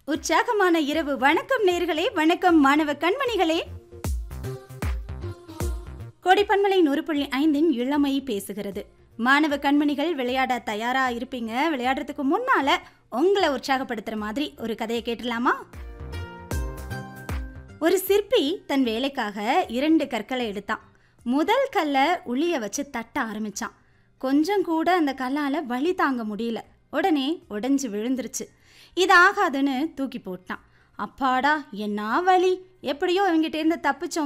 உற்சாகமான இரவு வணக்கம் நேர்களே வணக்கம் மாணவ கண்மணிகளே கோடிப்பன்மலை நூறு புள்ளி ஐந்தின் இளமை பேசுகிறது மாணவ கண்மணிகள் விளையாட தயாரா இருப்பீங்க விளையாடுறதுக்கு முன்னால உங்களை உற்சாகப்படுத்துற மாதிரி ஒரு கதையை கேட்டலாமா ஒரு சிற்பி தன் வேலைக்காக இரண்டு கற்களை எடுத்தான் முதல் கல்லை உளிய வச்சு தட்ட ஆரம்பிச்சான் கொஞ்சம் கூட அந்த கல்லால வலி தாங்க முடியல உடனே உடைஞ்சு விழுந்துருச்சு இது ஆகாதுன்னு தூக்கி போட்டான் அப்பாடா என்ன வலி எப்படியோ இவங்கிட்ட இருந்து தப்பிச்சோம்